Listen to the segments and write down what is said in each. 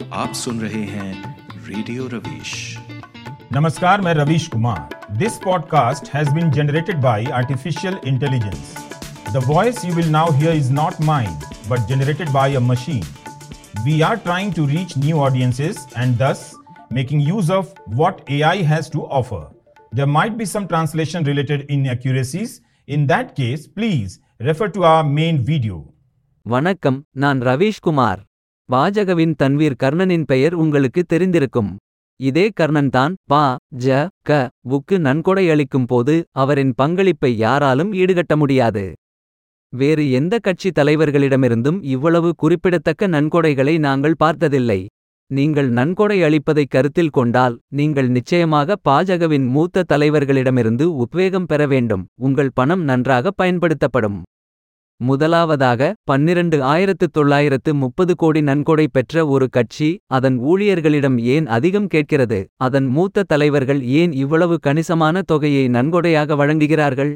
आप सुन रहे हैं रेडियो रवीश नमस्कार मैं Ravish Kumar this podcast has been generated by artificial intelligence the voice you will now hear is not mine but generated by a machine we are trying to reach new audiences and thus making use of what AI has to offer. There might be some translation related inaccuracies. In that case, please refer to our main video. வணக்கம் நான் ரவீஷ்குமார் வாஜகவின் தன்வீர் கர்ணனின் பெயர் உங்களுக்கு தெரிந்திருக்கும் இதே கர்ணன் தான் பா ஜ க வுக்கு நன்கொடை அளிக்கும் போது அவரின் பங்களிப்பை யாராலும் ஈடுகட்ட முடியாது வேறு எந்த கட்சி தலைவர்களிடமிருந்தும் இவ்வளவு குறிப்பிடத்தக்க நன்கொடைகளை நாங்கள் பார்த்ததில்லை நீங்கள் நன்கொடை அளிப்பதைக் கருத்தில் கொண்டால் நீங்கள் நிச்சயமாக பாஜகவின் மூத்த தலைவர்களிடமிருந்து உத்வேகம் பெற வேண்டும் உங்கள் பணம் நன்றாக பயன்படுத்தப்படும் முதலாவதாக பன்னிரண்டு ஆயிரத்து தொள்ளாயிரத்து முப்பது கோடி நன்கொடை பெற்ற ஒரு கட்சி அதன் ஊழியர்களிடம் ஏன் அதிகம் கேட்கிறது அதன் மூத்த தலைவர்கள் ஏன் இவ்வளவு கணிசமான தொகையை நன்கொடையாக வழங்குகிறார்கள்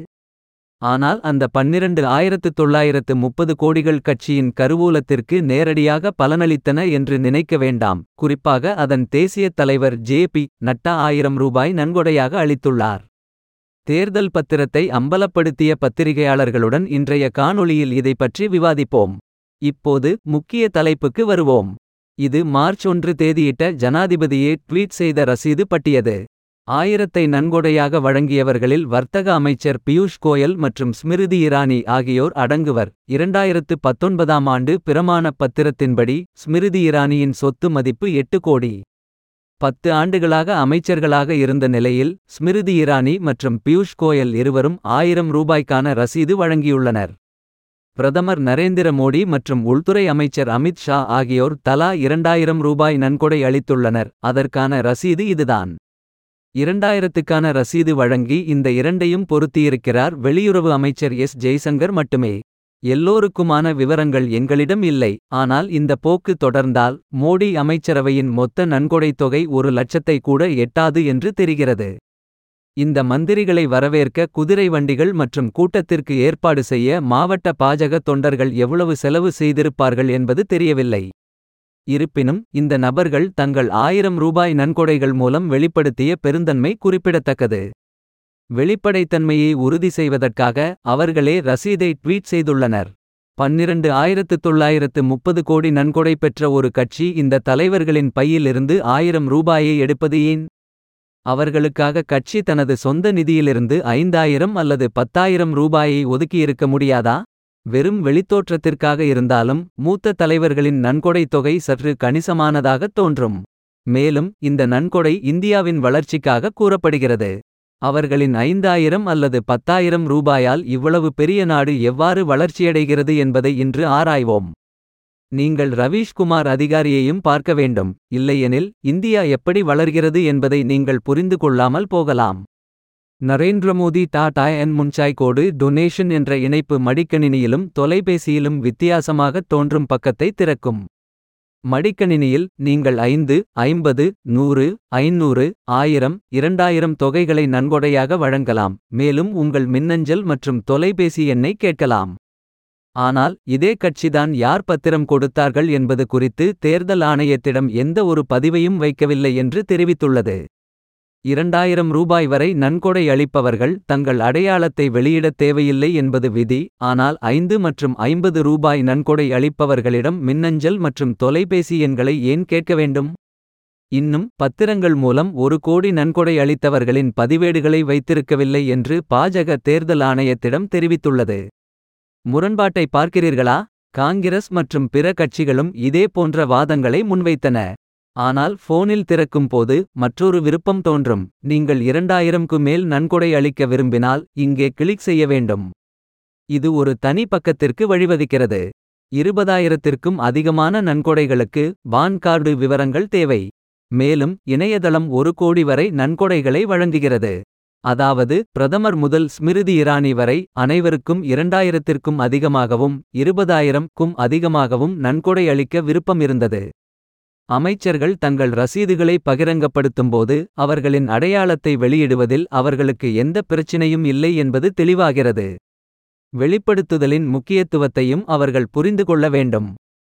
ஆனால் அந்த பன்னிரண்டு ஆயிரத்து தொள்ளாயிரத்து முப்பது கோடிகள் கட்சியின் கருவூலத்திற்கு நேரடியாக பலனளித்தன என்று நினைக்க வேண்டாம் குறிப்பாக அதன் தேசிய தலைவர் ஜே பி நட்டா ஆயிரம் ரூபாய் நன்கொடையாக அளித்துள்ளார் தேர்தல் பத்திரத்தை அம்பலப்படுத்திய பத்திரிகையாளர்களுடன் இன்றைய காணொளியில் இதை பற்றி விவாதிப்போம் இப்போது முக்கிய தலைப்புக்கு வருவோம் இது மார்ச் ஒன்று தேதியிட்ட ஜனாதிபதியே ட்வீட் செய்த ரசீது பட்டியது ஆயிரத்தை நன்கொடையாக வழங்கியவர்களில் வர்த்தக அமைச்சர் பியூஷ் கோயல் மற்றும் ஸ்மிருதி இரானி ஆகியோர் அடங்குவர் இரண்டாயிரத்து பத்தொன்பதாம் ஆண்டு பிரமாணப் பத்திரத்தின்படி ஸ்மிருதி இரானியின் சொத்து மதிப்பு எட்டு கோடி பத்து ஆண்டுகளாக அமைச்சர்களாக இருந்த நிலையில் ஸ்மிருதி இரானி மற்றும் பியூஷ் கோயல் இருவரும் ஆயிரம் ரூபாய்க்கான ரசீது வழங்கியுள்ளனர் பிரதமர் நரேந்திர மோடி மற்றும் உள்துறை அமைச்சர் அமித் ஷா ஆகியோர் தலா இரண்டாயிரம் ரூபாய் நன்கொடை அளித்துள்ளனர் அதற்கான ரசீது இதுதான் இரண்டாயிரத்துக்கான ரசீது வழங்கி இந்த இரண்டையும் பொருத்தியிருக்கிறார் வெளியுறவு அமைச்சர் எஸ் ஜெய்சங்கர் மட்டுமே எல்லோருக்குமான விவரங்கள் எங்களிடம் இல்லை ஆனால் இந்த போக்கு தொடர்ந்தால் மோடி அமைச்சரவையின் மொத்த நன்கொடைத் தொகை ஒரு லட்சத்தை கூட எட்டாது என்று தெரிகிறது இந்த மந்திரிகளை வரவேற்க குதிரை வண்டிகள் மற்றும் கூட்டத்திற்கு ஏற்பாடு செய்ய மாவட்ட பாஜக தொண்டர்கள் எவ்வளவு செலவு செய்திருப்பார்கள் என்பது தெரியவில்லை இருப்பினும் இந்த நபர்கள் தங்கள் ஆயிரம் ரூபாய் நன்கொடைகள் மூலம் வெளிப்படுத்திய பெருந்தன்மை குறிப்பிடத்தக்கது வெளிப்படைத்தன்மையை உறுதி செய்வதற்காக அவர்களே ரசீதை ட்வீட் செய்துள்ளனர் பன்னிரண்டு ஆயிரத்து தொள்ளாயிரத்து முப்பது கோடி நன்கொடை பெற்ற ஒரு கட்சி இந்த தலைவர்களின் பையிலிருந்து ஆயிரம் ரூபாயை எடுப்பது ஏன் அவர்களுக்காக கட்சி தனது சொந்த நிதியிலிருந்து ஐந்தாயிரம் அல்லது பத்தாயிரம் ரூபாயை ஒதுக்கியிருக்க முடியாதா வெறும் வெளித்தோற்றத்திற்காக இருந்தாலும் மூத்த தலைவர்களின் நன்கொடைத் தொகை சற்று கணிசமானதாகத் தோன்றும் மேலும் இந்த நன்கொடை இந்தியாவின் வளர்ச்சிக்காக கூறப்படுகிறது அவர்களின் ஐந்தாயிரம் அல்லது பத்தாயிரம் ரூபாயால் இவ்வளவு பெரிய நாடு எவ்வாறு வளர்ச்சியடைகிறது என்பதை இன்று ஆராய்வோம் நீங்கள் ரவீஷ்குமார் அதிகாரியையும் பார்க்க வேண்டும் இல்லையெனில் இந்தியா எப்படி வளர்கிறது என்பதை நீங்கள் புரிந்து கொள்ளாமல் போகலாம் நரேந்திர மோடி டாடா என் முன்சாய் கோடு டொனேஷன் என்ற இணைப்பு மடிக்கணினியிலும் தொலைபேசியிலும் வித்தியாசமாகத் தோன்றும் பக்கத்தை திறக்கும் மடிக்கணினியில் நீங்கள் ஐந்து ஐம்பது நூறு ஐநூறு ஆயிரம் இரண்டாயிரம் தொகைகளை நன்கொடையாக வழங்கலாம் மேலும் உங்கள் மின்னஞ்சல் மற்றும் தொலைபேசி எண்ணை கேட்கலாம் ஆனால் இதே கட்சிதான் யார் பத்திரம் கொடுத்தார்கள் என்பது குறித்து தேர்தல் ஆணையத்திடம் எந்த ஒரு பதிவையும் வைக்கவில்லை என்று தெரிவித்துள்ளது இரண்டாயிரம் ரூபாய் வரை நன்கொடை அளிப்பவர்கள் தங்கள் அடையாளத்தை வெளியிடத் தேவையில்லை என்பது விதி ஆனால் ஐந்து மற்றும் ஐம்பது ரூபாய் நன்கொடை அளிப்பவர்களிடம் மின்னஞ்சல் மற்றும் தொலைபேசி எண்களை ஏன் கேட்க வேண்டும் இன்னும் பத்திரங்கள் மூலம் ஒரு கோடி நன்கொடை அளித்தவர்களின் பதிவேடுகளை வைத்திருக்கவில்லை என்று பாஜக தேர்தல் ஆணையத்திடம் தெரிவித்துள்ளது முரண்பாட்டை பார்க்கிறீர்களா காங்கிரஸ் மற்றும் பிற கட்சிகளும் இதே போன்ற வாதங்களை முன்வைத்தன ஆனால் போனில் திறக்கும் போது மற்றொரு விருப்பம் தோன்றும் நீங்கள் இரண்டாயிரம்க்கு மேல் நன்கொடை அளிக்க விரும்பினால் இங்கே கிளிக் செய்ய வேண்டும் இது ஒரு தனி பக்கத்திற்கு வழிவகுக்கிறது இருபதாயிரத்திற்கும் அதிகமான நன்கொடைகளுக்கு பான் கார்டு விவரங்கள் தேவை மேலும் இணையதளம் ஒரு கோடி வரை நன்கொடைகளை வழங்குகிறது அதாவது பிரதமர் முதல் ஸ்மிருதி இரானி வரை அனைவருக்கும் இரண்டாயிரத்திற்கும் அதிகமாகவும் இருபதாயிரம் க்கும் அதிகமாகவும் நன்கொடை அளிக்க விருப்பம் இருந்தது அமைச்சர்கள் தங்கள் ரசீதுகளை பகிரங்கப்படுத்தும்போது அவர்களின் அடையாளத்தை வெளியிடுவதில் அவர்களுக்கு எந்த பிரச்சினையும் இல்லை என்பது தெளிவாகிறது வெளிப்படுத்துதலின் முக்கியத்துவத்தையும் அவர்கள் புரிந்து கொள்ள வேண்டும்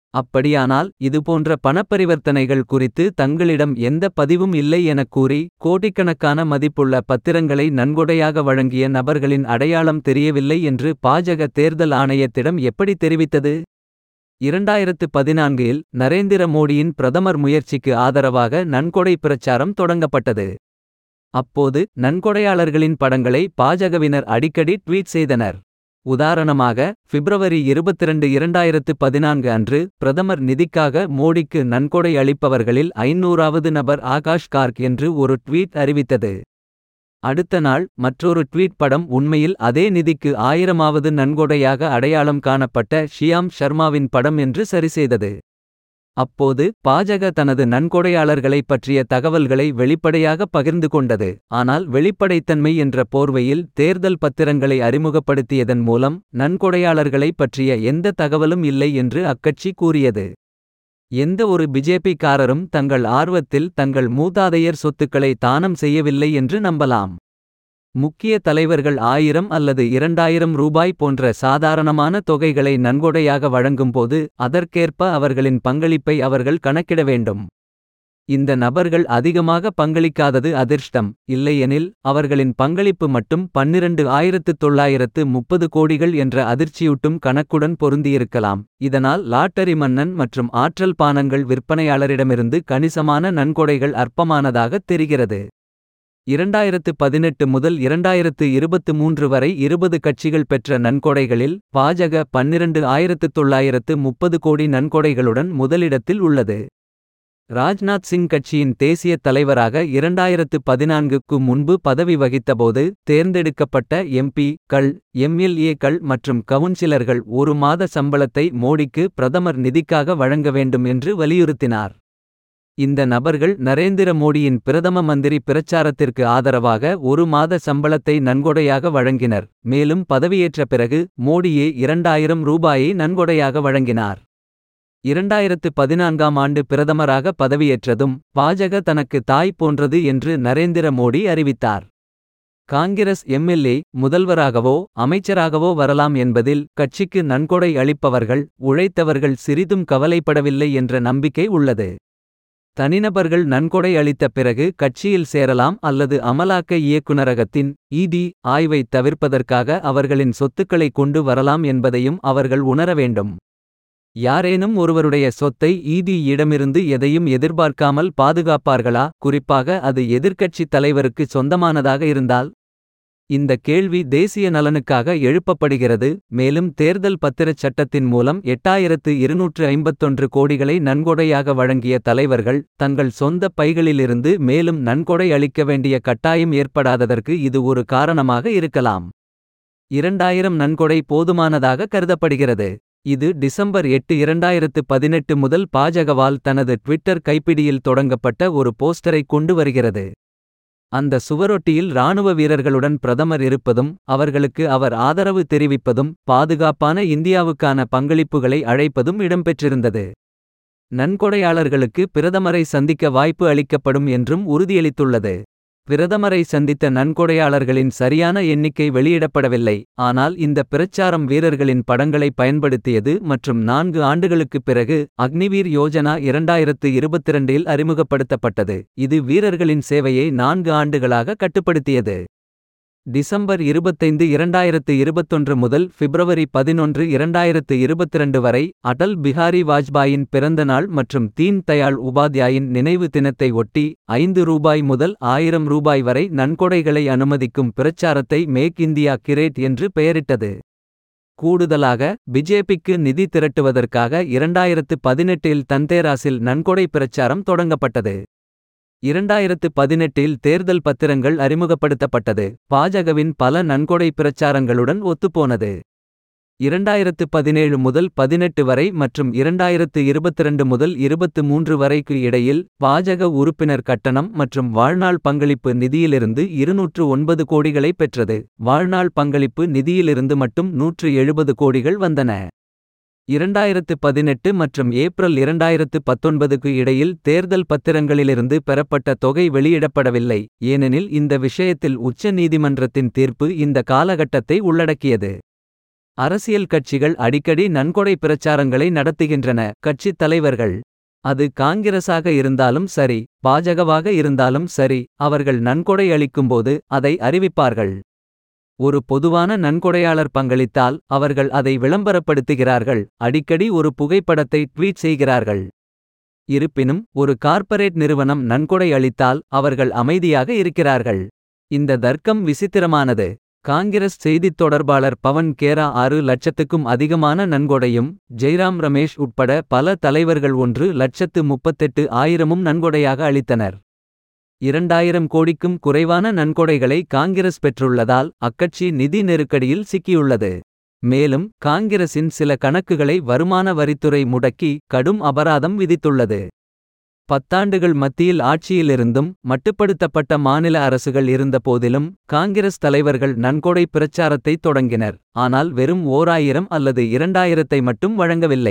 அப்படியானால் இதுபோன்ற பணப்பரிவர்த்தனைகள் குறித்து தங்களிடம் எந்த பதிவும் இல்லை எனக் கூறி கோடிக்கணக்கான மதிப்புள்ள பத்திரங்களை நன்கொடையாக வழங்கிய நபர்களின் அடையாளம் தெரியவில்லை என்று பாஜக தேர்தல் ஆணையத்திடம் எப்படி தெரிவித்தது இரண்டாயிரத்து பதினான்கில் நரேந்திர மோடியின் பிரதமர் முயற்சிக்கு ஆதரவாக நன்கொடை பிரச்சாரம் தொடங்கப்பட்டது அப்போது நன்கொடையாளர்களின் படங்களை பாஜகவினர் அடிக்கடி ட்வீட் செய்தனர் உதாரணமாக பிப்ரவரி இருபத்திரண்டு இரண்டாயிரத்து பதினான்கு அன்று பிரதமர் நிதிக்காக மோடிக்கு நன்கொடை அளிப்பவர்களில் ஐநூறாவது நபர் ஆகாஷ் கார்க் என்று ஒரு ட்வீட் அறிவித்தது அடுத்த நாள் மற்றொரு ட்வீட் படம் உண்மையில் அதே நிதிக்கு ஆயிரமாவது நன்கொடையாக அடையாளம் காணப்பட்ட ஷியாம் ஷர்மாவின் படம் என்று சரிசெய்தது அப்போது பாஜக தனது நன்கொடையாளர்களைப் பற்றிய தகவல்களை வெளிப்படையாக பகிர்ந்து கொண்டது ஆனால் வெளிப்படைத்தன்மை என்ற போர்வையில் தேர்தல் பத்திரங்களை அறிமுகப்படுத்தியதன் மூலம் நன்கொடையாளர்களைப் பற்றிய எந்த தகவலும் இல்லை என்று அக்கட்சி கூறியது எந்த ஒரு பிஜேபிக்காரரும் தங்கள் ஆர்வத்தில் தங்கள் மூதாதையர் சொத்துக்களை தானம் செய்யவில்லை என்று நம்பலாம் முக்கிய தலைவர்கள் ஆயிரம் அல்லது இரண்டாயிரம் ரூபாய் போன்ற சாதாரணமான தொகைகளை நன்கொடையாக வழங்கும்போது அதற்கேற்ப அவர்களின் பங்களிப்பை அவர்கள் கணக்கிட வேண்டும் இந்த நபர்கள் அதிகமாக பங்களிக்காதது அதிர்ஷ்டம் இல்லையெனில் அவர்களின் பங்களிப்பு மட்டும் பன்னிரண்டு ஆயிரத்து தொள்ளாயிரத்து முப்பது கோடிகள் என்ற அதிர்ச்சியூட்டும் கணக்குடன் பொருந்தியிருக்கலாம் இதனால் லாட்டரி மன்னன் மற்றும் ஆற்றல் பானங்கள் விற்பனையாளரிடமிருந்து கணிசமான நன்கொடைகள் அற்பமானதாகத் தெரிகிறது இரண்டாயிரத்து பதினெட்டு முதல் இரண்டாயிரத்து இருபத்து மூன்று வரை இருபது கட்சிகள் பெற்ற நன்கொடைகளில் பாஜக பன்னிரண்டு ஆயிரத்து தொள்ளாயிரத்து முப்பது கோடி நன்கொடைகளுடன் முதலிடத்தில் உள்ளது ராஜ்நாத் சிங் கட்சியின் தேசிய தலைவராக இரண்டாயிரத்து பதினான்குக்கு முன்பு பதவி வகித்தபோது தேர்ந்தெடுக்கப்பட்ட எம்பி கள் எம்எல்ஏக்கள் மற்றும் கவுன்சிலர்கள் ஒரு மாத சம்பளத்தை மோடிக்கு பிரதமர் நிதிக்காக வழங்க வேண்டும் என்று வலியுறுத்தினார் இந்த நபர்கள் நரேந்திர மோடியின் பிரதம மந்திரி பிரச்சாரத்திற்கு ஆதரவாக ஒரு மாத சம்பளத்தை நன்கொடையாக வழங்கினர் மேலும் பதவியேற்ற பிறகு மோடியே இரண்டாயிரம் ரூபாயை நன்கொடையாக வழங்கினார் இரண்டாயிரத்து பதினான்காம் ஆண்டு பிரதமராக பதவியேற்றதும் பாஜக தனக்கு தாய் போன்றது என்று நரேந்திர மோடி அறிவித்தார் காங்கிரஸ் எம்எல்ஏ முதல்வராகவோ அமைச்சராகவோ வரலாம் என்பதில் கட்சிக்கு நன்கொடை அளிப்பவர்கள் உழைத்தவர்கள் சிறிதும் கவலைப்படவில்லை என்ற நம்பிக்கை உள்ளது தனிநபர்கள் நன்கொடை அளித்த பிறகு கட்சியில் சேரலாம் அல்லது அமலாக்க இயக்குநரகத்தின் இடி ஆய்வை தவிர்ப்பதற்காக அவர்களின் சொத்துக்களை கொண்டு வரலாம் என்பதையும் அவர்கள் உணர வேண்டும் யாரேனும் ஒருவருடைய சொத்தை ஈடி இடமிருந்து எதையும் எதிர்பார்க்காமல் பாதுகாப்பார்களா குறிப்பாக அது எதிர்க்கட்சித் தலைவருக்கு சொந்தமானதாக இருந்தால் இந்த கேள்வி தேசிய நலனுக்காக எழுப்பப்படுகிறது மேலும் தேர்தல் பத்திரச் சட்டத்தின் மூலம் எட்டாயிரத்து இருநூற்று ஐம்பத்தொன்று கோடிகளை நன்கொடையாக வழங்கிய தலைவர்கள் தங்கள் சொந்த பைகளிலிருந்து மேலும் நன்கொடை அளிக்க வேண்டிய கட்டாயம் ஏற்படாததற்கு இது ஒரு காரணமாக இருக்கலாம் இரண்டாயிரம் நன்கொடை போதுமானதாக கருதப்படுகிறது இது டிசம்பர் எட்டு இரண்டாயிரத்து பதினெட்டு முதல் பாஜகவால் தனது ட்விட்டர் கைப்பிடியில் தொடங்கப்பட்ட ஒரு போஸ்டரை கொண்டு வருகிறது அந்த சுவரொட்டியில் இராணுவ வீரர்களுடன் பிரதமர் இருப்பதும் அவர்களுக்கு அவர் ஆதரவு தெரிவிப்பதும் பாதுகாப்பான இந்தியாவுக்கான பங்களிப்புகளை அழைப்பதும் இடம்பெற்றிருந்தது நன்கொடையாளர்களுக்கு பிரதமரை சந்திக்க வாய்ப்பு அளிக்கப்படும் என்றும் உறுதியளித்துள்ளது பிரதமரை சந்தித்த நன்கொடையாளர்களின் சரியான எண்ணிக்கை வெளியிடப்படவில்லை ஆனால் இந்த பிரச்சாரம் வீரர்களின் படங்களை பயன்படுத்தியது மற்றும் நான்கு ஆண்டுகளுக்குப் பிறகு அக்னிவீர் யோஜனா இரண்டாயிரத்து இருபத்திரண்டில் அறிமுகப்படுத்தப்பட்டது இது வீரர்களின் சேவையை நான்கு ஆண்டுகளாக கட்டுப்படுத்தியது டிசம்பர் இருபத்தைந்து இரண்டாயிரத்து இருபத்தொன்று முதல் பிப்ரவரி பதினொன்று இரண்டாயிரத்து இருபத்திரண்டு வரை அடல் பிஹாரி வாஜ்பாயின் பிறந்த நாள் மற்றும் தீன் தயாள் உபாத்யாயின் நினைவு தினத்தை ஒட்டி ஐந்து ரூபாய் முதல் ஆயிரம் ரூபாய் வரை நன்கொடைகளை அனுமதிக்கும் பிரச்சாரத்தை மேக் இந்தியா கிரேட் என்று பெயரிட்டது கூடுதலாக பிஜேபிக்கு நிதி திரட்டுவதற்காக இரண்டாயிரத்து பதினெட்டில் தந்தேராஸில் நன்கொடை பிரச்சாரம் தொடங்கப்பட்டது இரண்டாயிரத்து பதினெட்டில் தேர்தல் பத்திரங்கள் அறிமுகப்படுத்தப்பட்டது பாஜகவின் பல நன்கொடை பிரச்சாரங்களுடன் ஒத்துப்போனது இரண்டாயிரத்து பதினேழு முதல் பதினெட்டு வரை மற்றும் இரண்டாயிரத்து இருபத்திரண்டு முதல் இருபத்து மூன்று வரைக்கு இடையில் பாஜக உறுப்பினர் கட்டணம் மற்றும் வாழ்நாள் பங்களிப்பு நிதியிலிருந்து இருநூற்று ஒன்பது கோடிகளை பெற்றது வாழ்நாள் பங்களிப்பு நிதியிலிருந்து மட்டும் நூற்று எழுபது கோடிகள் வந்தன இரண்டாயிரத்து பதினெட்டு மற்றும் ஏப்ரல் இரண்டாயிரத்து பத்தொன்பதுக்கு இடையில் தேர்தல் பத்திரங்களிலிருந்து பெறப்பட்ட தொகை வெளியிடப்படவில்லை ஏனெனில் இந்த விஷயத்தில் உச்ச நீதிமன்றத்தின் தீர்ப்பு இந்த காலகட்டத்தை உள்ளடக்கியது அரசியல் கட்சிகள் அடிக்கடி நன்கொடை பிரச்சாரங்களை நடத்துகின்றன கட்சித் தலைவர்கள் அது காங்கிரஸாக இருந்தாலும் சரி பாஜகவாக இருந்தாலும் சரி அவர்கள் நன்கொடை அளிக்கும்போது அதை அறிவிப்பார்கள் ஒரு பொதுவான நன்கொடையாளர் பங்களித்தால் அவர்கள் அதை விளம்பரப்படுத்துகிறார்கள் அடிக்கடி ஒரு புகைப்படத்தை ட்வீட் செய்கிறார்கள் இருப்பினும் ஒரு கார்ப்பரேட் நிறுவனம் நன்கொடை அளித்தால் அவர்கள் அமைதியாக இருக்கிறார்கள் இந்த தர்க்கம் விசித்திரமானது காங்கிரஸ் செய்தித் தொடர்பாளர் பவன் கேரா ஆறு லட்சத்துக்கும் அதிகமான நன்கொடையும் ஜெய்ராம் ரமேஷ் உட்பட பல தலைவர்கள் ஒன்று லட்சத்து முப்பத்தெட்டு ஆயிரமும் நன்கொடையாக அளித்தனர் இரண்டாயிரம் கோடிக்கும் குறைவான நன்கொடைகளை காங்கிரஸ் பெற்றுள்ளதால் அக்கட்சி நிதி நெருக்கடியில் சிக்கியுள்ளது மேலும் காங்கிரசின் சில கணக்குகளை வருமான வரித்துறை முடக்கி கடும் அபராதம் விதித்துள்ளது பத்தாண்டுகள் மத்தியில் ஆட்சியிலிருந்தும் மட்டுப்படுத்தப்பட்ட மாநில அரசுகள் இருந்தபோதிலும் காங்கிரஸ் தலைவர்கள் நன்கொடை பிரச்சாரத்தை தொடங்கினர் ஆனால் வெறும் ஓராயிரம் அல்லது இரண்டாயிரத்தை மட்டும் வழங்கவில்லை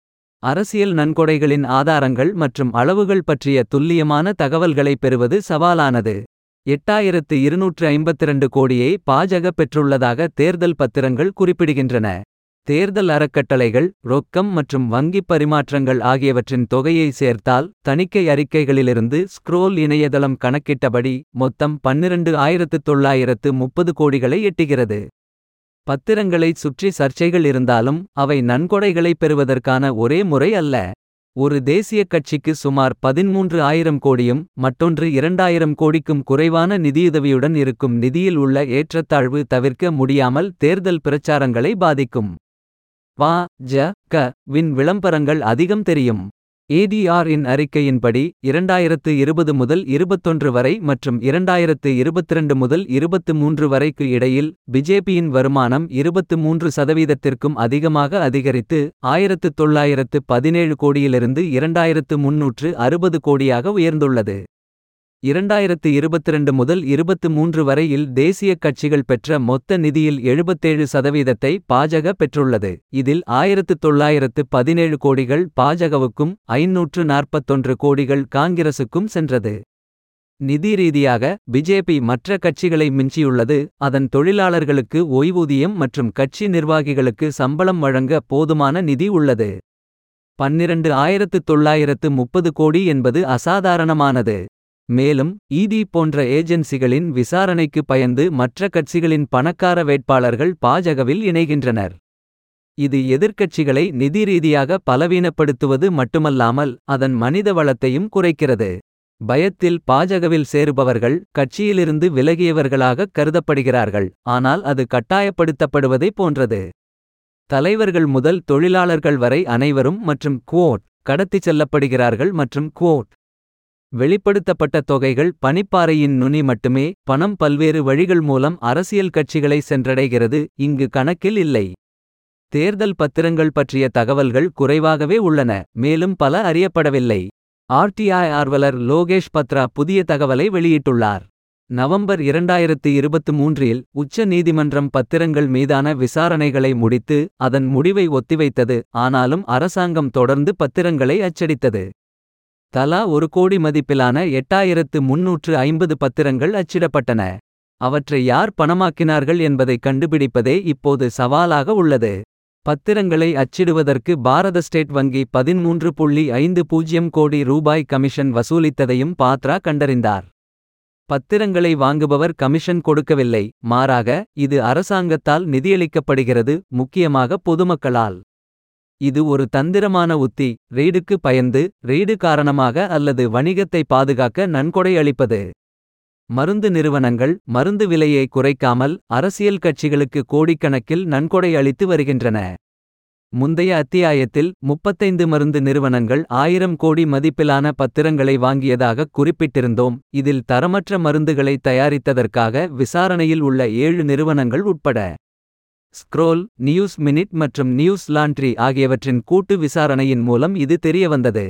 அரசியல் நன்கொடைகளின் ஆதாரங்கள் மற்றும் அளவுகள் பற்றிய துல்லியமான தகவல்களை பெறுவது சவாலானது எட்டாயிரத்து இருநூற்று ஐம்பத்திரண்டு கோடியை பாஜக பெற்றுள்ளதாக தேர்தல் பத்திரங்கள் குறிப்பிடுகின்றன தேர்தல் அறக்கட்டளைகள் ரொக்கம் மற்றும் வங்கிப் பரிமாற்றங்கள் ஆகியவற்றின் தொகையை சேர்த்தால் தணிக்கை அறிக்கைகளிலிருந்து ஸ்க்ரோல் இணையதளம் கணக்கிட்டபடி மொத்தம் பன்னிரண்டு ஆயிரத்து தொள்ளாயிரத்து முப்பது கோடிகளை எட்டுகிறது பத்திரங்களை சுற்றி சர்ச்சைகள் இருந்தாலும் அவை நன்கொடைகளை பெறுவதற்கான ஒரே முறை அல்ல ஒரு தேசிய கட்சிக்கு சுமார் பதிமூன்று ஆயிரம் கோடியும் மற்றொன்று இரண்டாயிரம் கோடிக்கும் குறைவான நிதியுதவியுடன் இருக்கும் நிதியில் உள்ள ஏற்றத்தாழ்வு தவிர்க்க முடியாமல் தேர்தல் பிரச்சாரங்களை பாதிக்கும் வா ஜ க வின் விளம்பரங்கள் அதிகம் தெரியும் ஏடிஆர் இன் அறிக்கையின்படி இரண்டாயிரத்து இருபது முதல் இருபத்தொன்று வரை மற்றும் இரண்டாயிரத்து இருபத்திரண்டு முதல் இருபத்து மூன்று வரைக்கு இடையில் பிஜேபியின் வருமானம் இருபத்து மூன்று சதவீதத்திற்கும் அதிகமாக அதிகரித்து ஆயிரத்து தொள்ளாயிரத்து பதினேழு கோடியிலிருந்து இரண்டாயிரத்து முன்னூற்று அறுபது கோடியாக உயர்ந்துள்ளது இரண்டாயிரத்து இருபத்திரண்டு முதல் இருபத்து மூன்று வரையில் தேசிய கட்சிகள் பெற்ற மொத்த நிதியில் எழுபத்தேழு சதவீதத்தை பாஜக பெற்றுள்ளது இதில் ஆயிரத்து தொள்ளாயிரத்து பதினேழு கோடிகள் பாஜகவுக்கும் ஐநூற்று நாற்பத்தொன்று கோடிகள் காங்கிரசுக்கும் சென்றது நிதி ரீதியாக பிஜேபி மற்ற கட்சிகளை மிஞ்சியுள்ளது அதன் தொழிலாளர்களுக்கு ஓய்வூதியம் மற்றும் கட்சி நிர்வாகிகளுக்கு சம்பளம் வழங்க போதுமான நிதி உள்ளது பன்னிரண்டு ஆயிரத்து தொள்ளாயிரத்து முப்பது கோடி என்பது அசாதாரணமானது மேலும் ஈடி போன்ற ஏஜென்சிகளின் விசாரணைக்கு பயந்து மற்ற கட்சிகளின் பணக்கார வேட்பாளர்கள் பாஜகவில் இணைகின்றனர் இது எதிர்க்கட்சிகளை நிதி ரீதியாக பலவீனப்படுத்துவது மட்டுமல்லாமல் அதன் மனித வளத்தையும் குறைக்கிறது பயத்தில் பாஜகவில் சேருபவர்கள் கட்சியிலிருந்து விலகியவர்களாக கருதப்படுகிறார்கள் ஆனால் அது கட்டாயப்படுத்தப்படுவதை போன்றது தலைவர்கள் முதல் தொழிலாளர்கள் வரை அனைவரும் மற்றும் குவோட் கடத்திச் செல்லப்படுகிறார்கள் மற்றும் குவோட் வெளிப்படுத்தப்பட்ட தொகைகள் பனிப்பாறையின் நுனி மட்டுமே பணம் பல்வேறு வழிகள் மூலம் அரசியல் கட்சிகளை சென்றடைகிறது இங்கு கணக்கில் இல்லை தேர்தல் பத்திரங்கள் பற்றிய தகவல்கள் குறைவாகவே உள்ளன மேலும் பல அறியப்படவில்லை ஆர்டிஐ ஆர்வலர் லோகேஷ் பத்ரா புதிய தகவலை வெளியிட்டுள்ளார் நவம்பர் இரண்டாயிரத்து இருபத்து மூன்றில் உச்ச நீதிமன்றம் பத்திரங்கள் மீதான விசாரணைகளை முடித்து அதன் முடிவை ஒத்திவைத்தது ஆனாலும் அரசாங்கம் தொடர்ந்து பத்திரங்களை அச்சடித்தது தலா ஒரு கோடி மதிப்பிலான எட்டாயிரத்து முன்னூற்று ஐம்பது பத்திரங்கள் அச்சிடப்பட்டன அவற்றை யார் பணமாக்கினார்கள் என்பதை கண்டுபிடிப்பதே இப்போது சவாலாக உள்ளது பத்திரங்களை அச்சிடுவதற்கு பாரத ஸ்டேட் வங்கி பதிமூன்று புள்ளி ஐந்து பூஜ்ஜியம் கோடி ரூபாய் கமிஷன் வசூலித்ததையும் பாத்ரா கண்டறிந்தார் பத்திரங்களை வாங்குபவர் கமிஷன் கொடுக்கவில்லை மாறாக இது அரசாங்கத்தால் நிதியளிக்கப்படுகிறது முக்கியமாக பொதுமக்களால் இது ஒரு தந்திரமான உத்தி ரெய்டுக்கு பயந்து ரெய்டு காரணமாக அல்லது வணிகத்தை பாதுகாக்க நன்கொடை அளிப்பது மருந்து நிறுவனங்கள் மருந்து விலையை குறைக்காமல் அரசியல் கட்சிகளுக்கு கோடிக்கணக்கில் நன்கொடை அளித்து வருகின்றன முந்தைய அத்தியாயத்தில் முப்பத்தைந்து மருந்து நிறுவனங்கள் ஆயிரம் கோடி மதிப்பிலான பத்திரங்களை வாங்கியதாக குறிப்பிட்டிருந்தோம் இதில் தரமற்ற மருந்துகளை தயாரித்ததற்காக விசாரணையில் உள்ள ஏழு நிறுவனங்கள் உட்பட ஸ்க்ரோல் நியூஸ் மினிட் மற்றும் நியூஸ் லாண்ட்ரி ஆகியவற்றின் கூட்டு விசாரணையின் மூலம் இது தெரியவந்தது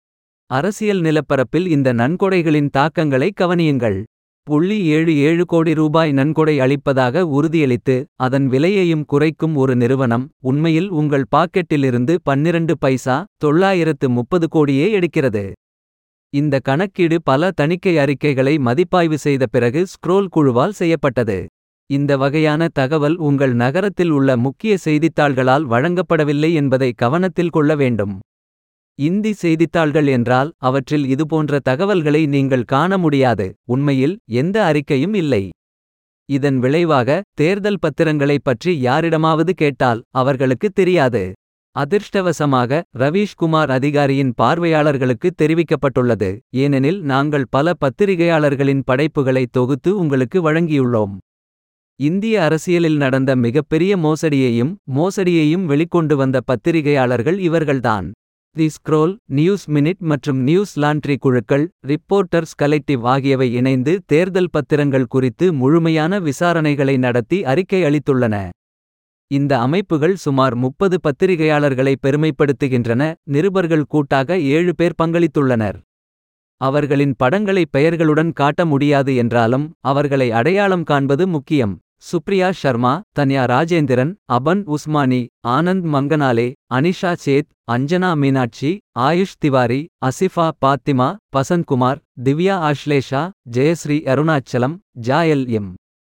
அரசியல் நிலப்பரப்பில் இந்த நன்கொடைகளின் தாக்கங்களை கவனியுங்கள் புள்ளி ஏழு ஏழு கோடி ரூபாய் நன்கொடை அளிப்பதாக உறுதியளித்து அதன் விலையையும் குறைக்கும் ஒரு நிறுவனம் உண்மையில் உங்கள் பாக்கெட்டிலிருந்து பன்னிரண்டு பைசா தொள்ளாயிரத்து முப்பது கோடியே எடுக்கிறது இந்த கணக்கீடு பல தணிக்கை அறிக்கைகளை மதிப்பாய்வு செய்த பிறகு ஸ்க்ரோல் குழுவால் செய்யப்பட்டது இந்த வகையான தகவல் உங்கள் நகரத்தில் உள்ள முக்கிய செய்தித்தாள்களால் வழங்கப்படவில்லை என்பதை கவனத்தில் கொள்ள வேண்டும். இந்தி செய்தித்தாள்கள் என்றால் அவற்றில் இதுபோன்ற தகவல்களை நீங்கள் காண முடியாது. உண்மையில் எந்த அறிக்கையும் இல்லை. இதன் விளைவாக தேர்தல் பத்திரங்களைப் பற்றி யாரிடமாவது கேட்டால் அவர்களுக்கு தெரியாது. அதிர்ஷ்டவசமாக ரவீஷ் குமார் அதிகாரியின் பார்வையாளர்களுக்கு தெரிவிக்கப்பட்டுள்ளது. ஏனெனில் நாங்கள் பல பத்திரிகையாளர்களின் படைப்புகளை தொகுத்து உங்களுக்கு வழங்கியுள்ளோம். இந்திய அரசியலில் நடந்த மிகப்பெரிய மோசடியையும் மோசடியையும் வெளிக்கொண்டு வந்த பத்திரிகையாளர்கள் இவர்கள்தான். தி ஸ்க்ரோல் நியூஸ் மினிட் மற்றும் நியூஸ் லாண்ட்ரி குழுக்கள் ரிப்போர்ட்டர்ஸ் கலெக்டிவ் ஆகியவை இணைந்து தேர்தல் பத்திரங்கள் குறித்து முழுமையான விசாரணைகளை நடத்தி அறிக்கை அளித்துள்ளன. இந்த அமைப்புகள் சுமார் முப்பது பத்திரிகையாளர்களை பெருமைப்படுத்துகின்றன. நிருபர்கள் கூட்டாக ஏழு பேர் பங்களித்துள்ளனர். அவர்களின் படங்களை பெயர்களுடன் காட்ட முடியாது என்றாலும் அவர்களை அடையாளம் காண்பது முக்கியம். Supriya Sharma Tanya Rajendran Aban Usmani Anand Mangnale Anisha Sheth Anjana Meenakshi Ayush Tiwari Asifa Fatima Basantkumar Divya Ashlesha Jayashree Arunachalam Joel M.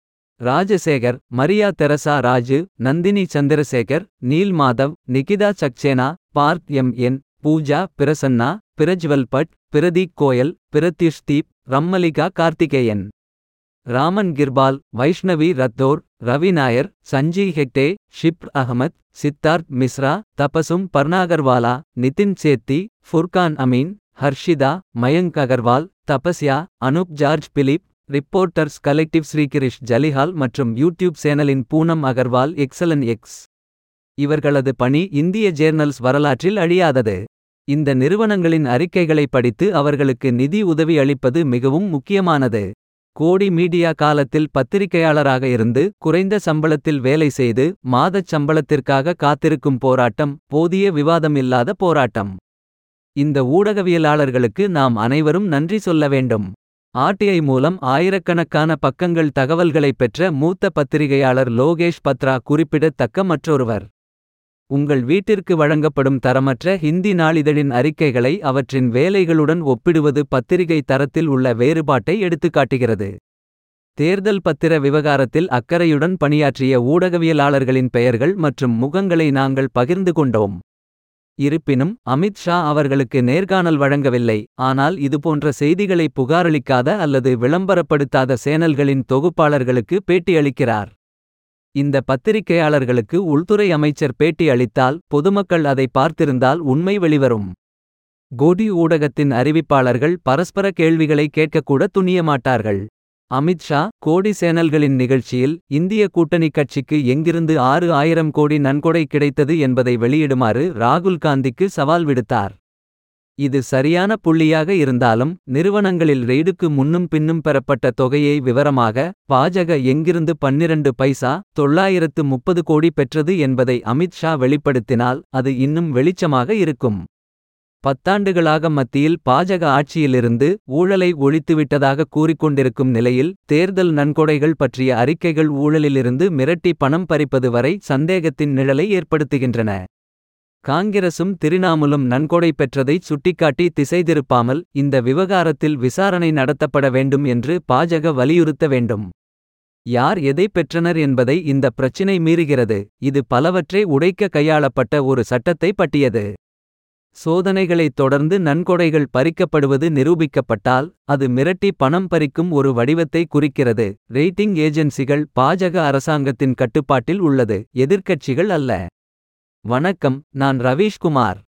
Rajasekhar Maria Teresa Raju Nandini Chandrasekhar Neel Madhav Nikita Saxena Parth M N Pooja Prasanna Prajwal Bhat Prateek Goyal Pratyush Deep Rammalika Karthikeyan. Raman Kirpal Vaishnavi Rathore Ravi Nair Sanjay Hegde Shipra Ahmed Siddharth Mishra Tabassum Barnagarwala Nitin Sethi Furquan Ameen Harshita Mayank Agarwal Tapasya Anup George Philip Reporters Collective Srigiresh Jalihal மற்றும் யூடியூப் சேனலின் பூனம் அகர்வால் எக்ஸலன் எக்ஸ். இவர்களது பணி இந்திய ஜேர்னல்ஸ் வரலாற்றில் அழியாதது. இந்த நிறுவனங்களின் அறிக்கைகளை படித்து அவர்களுக்கு நிதி உதவி அளிப்பது மிகவும் முக்கியமானது. கோடி மீடியா காலத்தில் பத்திரிகையாளராக இருந்து குறைந்த சம்பளத்தில் வேலை செய்து மாதச் சம்பளத்திற்காக காத்திருக்கும் போராட்டம் போதிய விவாதமில்லாத போராட்டம். இந்த ஊடகவியலாளர்களுக்கு நாம் அனைவரும் நன்றி சொல்ல வேண்டும். ஆர்டிஐ மூலம் ஆயிரக்கணக்கான பக்கங்கள் தகவல்களைப் பெற்ற மூத்த பத்திரிகையாளர் லோகேஷ் பத்ரா குறிப்பிடத்தக்க மற்றொருவர். உங்கள் வீட்டிற்கு வழங்கப்படும் தரமற்ற ஹிந்தி நாளிதழின் அறிக்கைகளை அவற்றின் வேலைகளுடன் ஒப்பிடுவது பத்திரிகை தரத்தில் உள்ள வேறுபாட்டை எடுத்துக்காட்டுகிறது. தேர்தல் பத்திர விவகாரத்தில் அக்கறையுடன் பணியாற்றிய ஊடகவியலாளர்களின் பெயர்கள் மற்றும் முகங்களை நாங்கள் பகிர்ந்து கொண்டோம். இருப்பினும் அமித் ஷா அவர்களுக்கு நேர்காணல் வழங்கவில்லை ஆனால் இதுபோன்ற செய்திகளை புகாரளிக்காத அல்லது விளம்பரப்படுத்தாத சேனல்களின் தொகுப்பாளர்களுக்கு பேட்டியளிக்கிறார். இந்த பத்திரிகையாளர்களுக்கு உள்துறை அமைச்சர் பேட்டி அளித்தால் பொதுமக்கள் அதை பார்த்திருந்தால் உண்மை வெளிவரும். கோடி ஊடகத்தின் அறிவிப்பாளர்கள் பரஸ்பர கேள்விகளை கேட்கக்கூட துணிய மாட்டார்கள். அமித் ஷா கோடி சேனல்களின் நிகழ்ச்சியில் இந்திய கூட்டணி கட்சிக்கு எங்கிருந்து ஆறு ஆயிரம் கோடி நன்கொடை கிடைத்தது என்பதை வெளியிடுமாறு ராகுல் காந்திக்கு சவால் விடுத்தார். இது சரியான புள்ளியாக இருந்தாலும் நிறுவனங்களில் ரெய்டுக்கு முன்னும் பின்னும் பெறப்பட்ட தொகையை விவரமாக பாஜக எங்கிருந்து பன்னிரண்டு பைசா தொள்ளாயிரத்து முப்பது கோடி பெற்றது என்பதை அமித் ஷா வெளிப்படுத்தினால் அது இன்னும் வெளிச்சமாக இருக்கும். பத்தாண்டுகளாக மத்தியில் பாஜக ஆட்சியிலிருந்து ஊழலை ஒழித்துவிட்டதாக கூறிக்கொண்டிருக்கும் நிலையில் தேர்தல் நன்கொடைகள் பற்றிய அறிக்கைகள் ஊழலிலிருந்து மிரட்டி பணம் பறிப்பது வரை சந்தேகத்தின் நிழலை ஏற்படுத்துகின்றன. காங்கிரசும் திரிணாமுலும் நன்கொடை பெற்றதை சுட்டிக்காட்டி திசைதிருப்பாமல் இந்த விவகாரத்தில் விசாரணை நடத்தப்பட வேண்டும் என்று பாஜக வலியுறுத்த வேண்டும். யார் எதை பெற்றனர் என்பதை இந்த பிரச்சினை மீறுகிறது இது பலவற்றை உடைக்க கையாளப்பட்ட ஒரு சட்டத்தை பட்டியது. சோதனைகளைத் தொடர்ந்து நன்கொடைகள் பறிக்கப்படுவது நிரூபிக்கப்பட்டால் அது மிரட்டி பணம் பறிக்கும் ஒரு வடிவத்தை குறிக்கிறது. ரேட்டிங் ஏஜென்சிகள் பாஜக அரசாங்கத்தின் கட்டுப்பாட்டில் உள்ளது எதிர்க்கட்சிகள் அல்ல. வணக்கம் நான் ரவீஷ்குமார்.